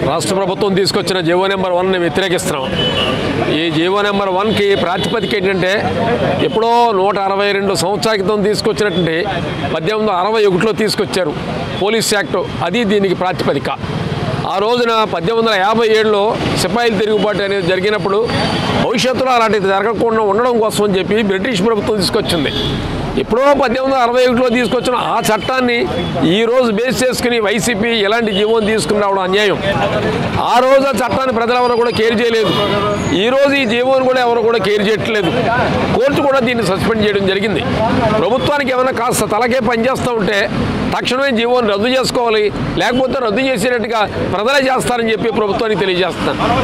రాష్ట్ర ప్రభుత్వం తీసుకొచ్చిన జీవో నెంబర్ వన్ని వ్యతిరేకిస్తున్నాం ఈ జీవో నెంబర్ వన్కి ప్రాతిపదిక ఏంటంటే ఎప్పుడో నూట అరవై రెండు సంవత్సరాల క్రితం తీసుకొచ్చినటువంటి పద్దెనిమిది వందల అరవై ఒకటిలో తీసుకొచ్చారు పోలీస్ యాక్ట్ అది దీనికి ప్రాతిపదిక ఆ రోజున పద్దెనిమిది వందల యాభై ఏడులో సిపాయిల తిరుగుబాటు అనేది జరిగినప్పుడు భవిష్యత్తులో అలాంటిది జరగకుండా ఉండడం కోసం అని చెప్పి బ్రిటిష్ ప్రభుత్వం తీసుకొచ్చింది ఎప్పుడో పద్దెనిమిది వందల అరవై ఒకటిలో తీసుకొచ్చిన ఆ చట్టాన్ని ఈ రోజు బేస్ చేసుకుని వైసీపీ ఎలాంటి జీవోని తీసుకుని రావడం అన్యాయం ఆ రోజు ఆ చట్టాన్ని ప్రజలెవరు కూడా కేర్ చేయలేదు ఈ రోజు ఈ జీవోని కూడా ఎవరు కూడా కేర్ చేయట్లేదు కోర్టు కూడా దీన్ని సస్పెండ్ చేయడం జరిగింది ప్రభుత్వానికి ఏమైనా కాస్త తలకే పనిచేస్తూ ఉంటే తక్షణమే జీవోని రద్దు చేసుకోవాలి లేకపోతే రద్దు చేసేటట్టుగా ప్రజలే చేస్తారని చెప్పి ప్రభుత్వానికి తెలియజేస్తున్నాను